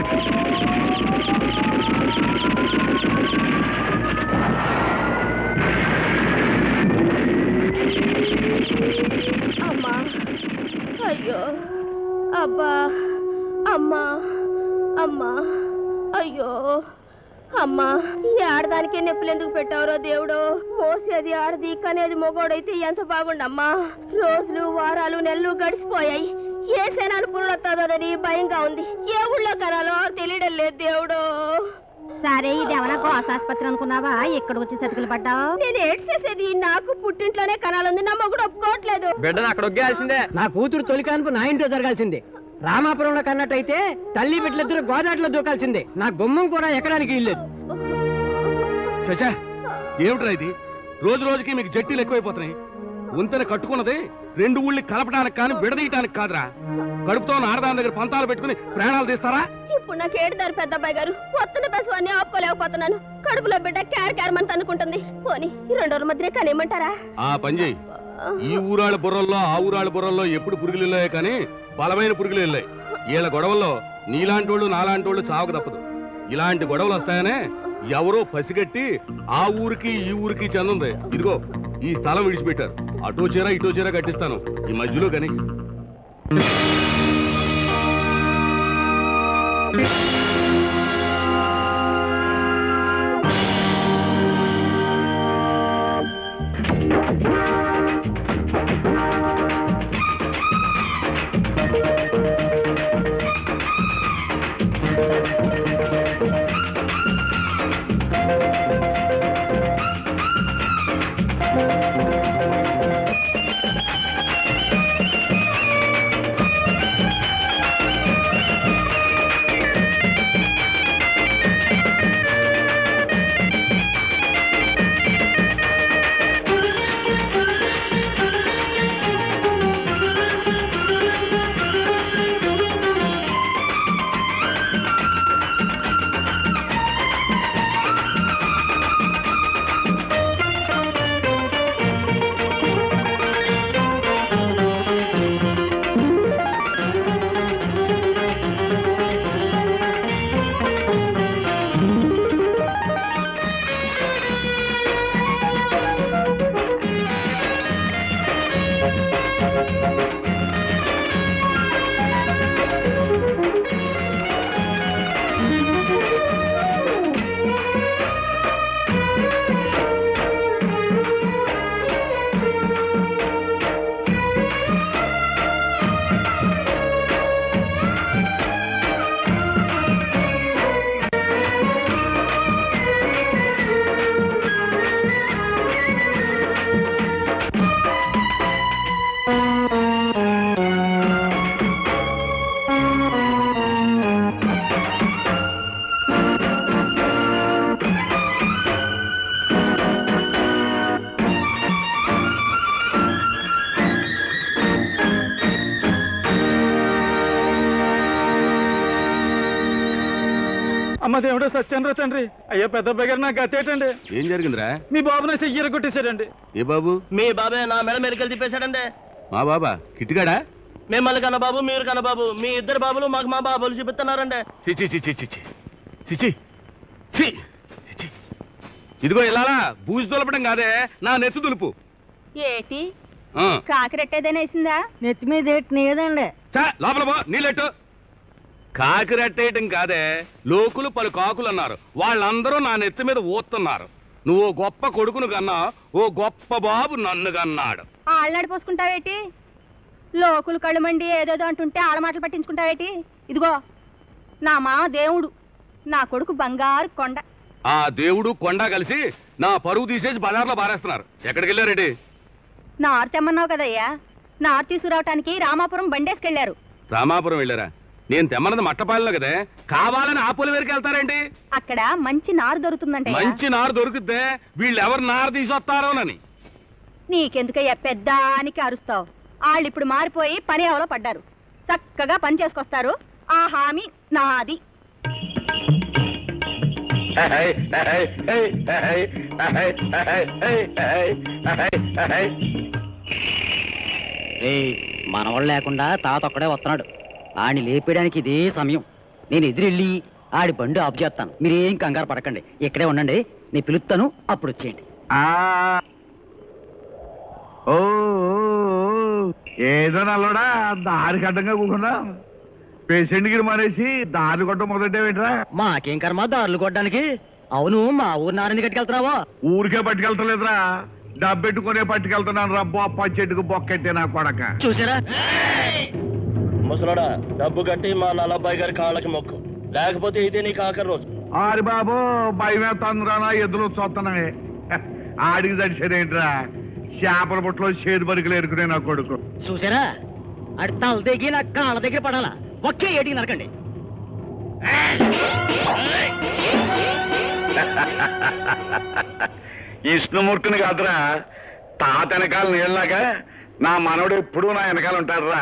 అమ్మా అయ్యో అబ్బా అమ్మా అమ్మా అయ్యో అమ్మా ఈ ఆడదానికే నొప్పులు ఎందుకు పెట్టావురో దేవుడు మోసేది ఆడది కనేది మొగోడైతే ఎంత బాగుండమ్మా రోజులు వారాలు నెలలు గడిచిపోయాయి ఏ సేనాను పురుడొస్తాదోనని భయంగా ఉంది ఏ ఊళ్ళో కనాలో తెలియడం లేదు దేవుడు సరే ఇది ఏమన్నా గోస ఆసుపత్రి అనుకున్నావా ఇక్కడికి వచ్చి సతికిలు పడ్డావు నేను ఏడ్ చేసేది నాకు పుట్టింట్లోనే కనాలుంది నా మొగుడు ఒప్పుకోవట్లేదు బిడ్డను అక్కడ ఒగ్గేయాల్సిందే నా కూతురు తొలి కాన్పు నా ఇంట్లో జరగాల్సిందే రామాపురంలో కన్నట్టయితే తల్లి బిడ్డలిద్దరు గోదాట్లో దూకాల్సిందే నా గుమ్మం కూడా ఎక్కడానికి ఇల్లేదు చచా ఏమిట్రా ఇది రోజు రోజుకి మీకు జట్టీలు ఎక్కువైపోతున్నాయి వంతెన కట్టుకున్నది రెండు ఊళ్ళి కలపడానికి కానీ విడదీయటానికి కాదురా కడుపుతో ఉన్న ఆడదాని దగ్గర పంతాలు పెట్టుకుని ప్రాణాలు తీస్తారా ఇప్పుడు నాకు ఏడుదారు పెద్ద అబ్బాయి గారు వస్తున్న బస్వాన్ని ఆపుకోలేకపోతున్నాను కడుపులో బిడ్డ క్యార్ క్యారమని అనుకుంటుంది పోనీ ఈ రెండు రోజుల మధ్య కనేమంటారా ఆ పని చేయి ఈ ఊరాళ్ళ బుర్రల్లో ఆ ఊరాళ్ళ బుర్రల్లో ఎప్పుడు పురుగులు వెళ్ళాయి కానీ బలమైన పురుగులు వెళ్ళాయి వీళ్ళ గొడవల్లో నీలాంటి వాళ్ళు నాలాంటి వాళ్ళు చావక తప్పదు ఇలాంటి గొడవలు వస్తాయనే ఎవరో పసిగట్టి ఆ ఊరికి ఈ ఊరికి చెందుంది ఇదిగో ఈ స్థలం విడిచిపెట్టారు అటో చీర ఇటో చీర కట్టిస్తాను ఈ మధ్యలో కానీ అమ్మ దేవుడు సత్యంద్ర తండ్రి అయ్యో పెద్ద దగ్గర నాకు గతేటండి ఏం జరిగిందిరా మీ బాబునే చెయ్యర కొట్టేశాడండి ఏ బాబు మీ బాబే నా మెడ మెరికలు తిప్పేశాడండి మా బాబా కిట్టిగాడా మిమ్మల్ని కన్న బాబు మీరు కన్న బాబు మీ ఇద్దరు బాబులు మాకు మా బాబులు చూపిస్తున్నారండి చిచి చిచి చిచి చిచి చి చిచి. ఇదిగో ఇలాలా బూజు దులపడం కాదే నా నెత్తి దులుపు ఏటి ఆ. కాకిరెట్టేదైనా వేసిందా నెత్తి మీద నీదండి చా, లోపల పో నీళ్ళెట్టు కాకి రెట్టేయటం కాదే లోకులు పలు కాకులు అన్నారు వాళ్ళందరూ నా నెత్తి మీద ఊస్తున్నారు నువ్వు ఓ గొప్ప కొడుకును కన్నా ఓ గొప్ప బాబు నన్ను కన్నాడు ఆళ్ళనాడు పోసుకుంటావేటి లోకులు కళ్ళు మండి ఏదేదో అంటుంటే ఆళ్ళ మాటలు పట్టించుకుంటావేటి ఇదిగో నా మామ దేవుడు నా కొడుకు బంగారు కొండ ఆ దేవుడు కొండ కలిసి నా పరువు తీసేసి బజార్లో పారేస్తున్నారు ఎక్కడికి వెళ్ళారెడ్డి నారు తెమ్మన్నావు కదయ్యా నారు తీసుకురావటానికి రామాపురం బండేసుకెళ్లారు రామాపురం వెళ్ళారా నేను తెమ్మన్నది మట్టపాలలో కదే కావాలని ఆపుల దగ్గరికి వెళ్తారేంటి అక్కడ మంచి నారు దొరుకుతుందంట మంచి నారు దొరికితే వీళ్ళు ఎవరు నారు తీసుకొస్తారోనని నీకెందుకయ్యా పెద్దానికి అరుస్తావు వాళ్ళు ఇప్పుడు మారిపోయి పని ఎవలో పడ్డారు చక్కగా పని చేసుకొస్తారు ఆ హామీ నాది మనవాళ్ళు లేకుండా తాత ఒక్కడే వస్తున్నాడు ఆడిని లేపేయడానికి ఇదే సమయం నేను ఎదురెళ్ళి ఆడి బండి ఆపు చేస్తాను మీరేం కంగారు పడకండి ఇక్కడే ఉండండి నేను పిలుస్తాను అప్పుడు వచ్చేయండి ఆ ఓ ఓ, ఓ. ఏదో నల్లడా దారికి అడ్డంగా కూకున్నా పేషెంట్ గిరి మానేసి దారి కొట్ట మొదలెట్టేవేంట్రా మాకేం కర్మ దారులు కొట్టడానికి అవును మా ఊరు నారని కట్టుకెళ్తున్నావా ఊరికే పట్టుకెళ్తలేదురా డబ్బెట్టుకునే పట్టుకెళ్తున్నాను రా బొప్ప చెట్టుకు బొక్కెట్టే నా కొడక చూసారా ముసలోడా డబ్బు కట్టి మా నల్లబ్బాయి గారి కాళ్ళకి మొక్కు లేకపోతే ఇదే నీకు ఆఖరి రోజు ఆరి బాబు భయమే తంద్రానా ఎద్దులు చూస్తున్నాయి ఆడికి దడిసేదేంట్రా చేపల బుట్టలో చేదు బరికలు ఎరుకునే నా కొడుకు చూసారా ఆడి తల దిగి నా కాళ్ళ దగ్గర పడాలా ఒకే ఏటికి నరకండి విష్ణుమూర్తిని కాదురా తాత వెనకాల నీళ్ళలాగా నా మనవడు ఎప్పుడూ నా వెనకాల ఉంటాడురా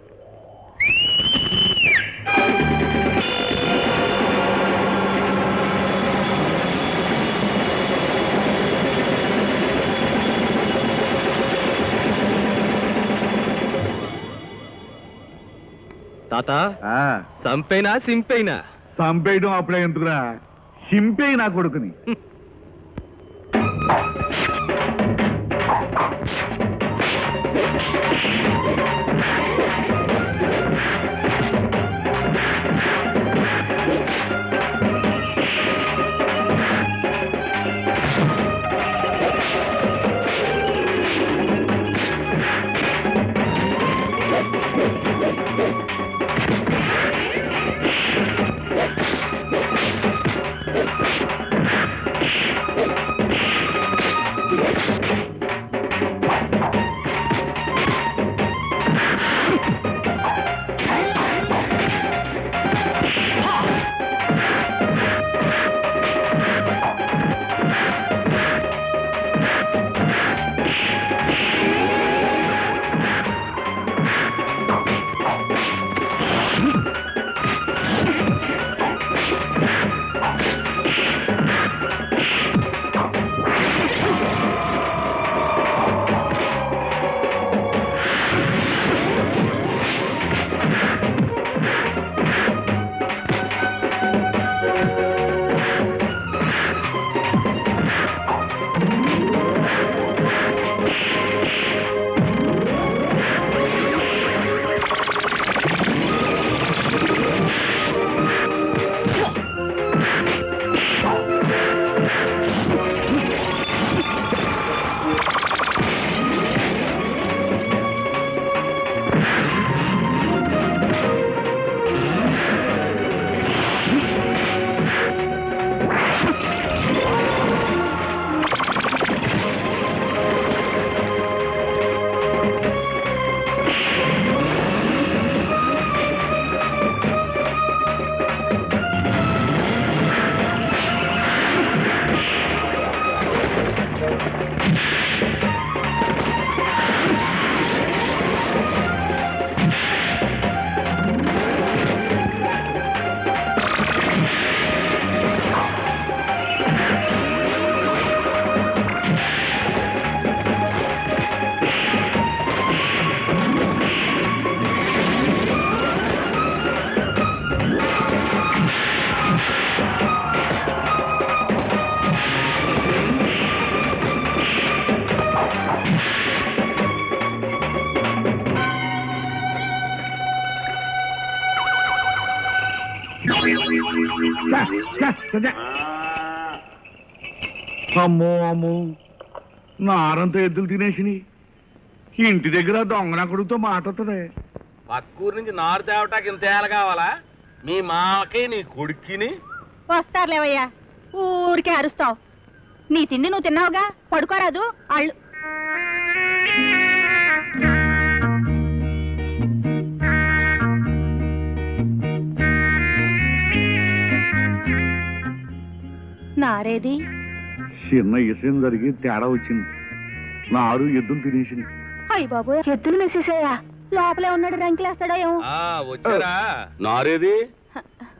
తాత ఆ, సంపైనా సింపైనా చంపేయడం అప్పుడే ఎందుకురా సింపేయి నా కొడుకుని అమ్మో అమ్మో నారంతా ఎద్దులు తినేసినాయి ఇంటి దగ్గర దొంగనకుడితో మాట్లాడుతుంది పక్కూరు నుంచి నారు తేవటానికి ఇంత ఏళ్ళ కావాలా మీ మామకి నీ కొడుక్కిని వస్తారులేవయ్యా ఊరికే అరుస్తావు నీ తిండి నువ్వు తిన్నావుగా పడుకోరాదు అళ్ళు నారేది చిన్న ఇసం జరిగి తేడా వచ్చింది నారు ఎద్దులు తినేసింది అయ్య బాబు ఎద్దులు మెసేసాయా లోపలే ఉన్నాడు రంకిలేస్తాడో ఏమో వచ్చారా నారేది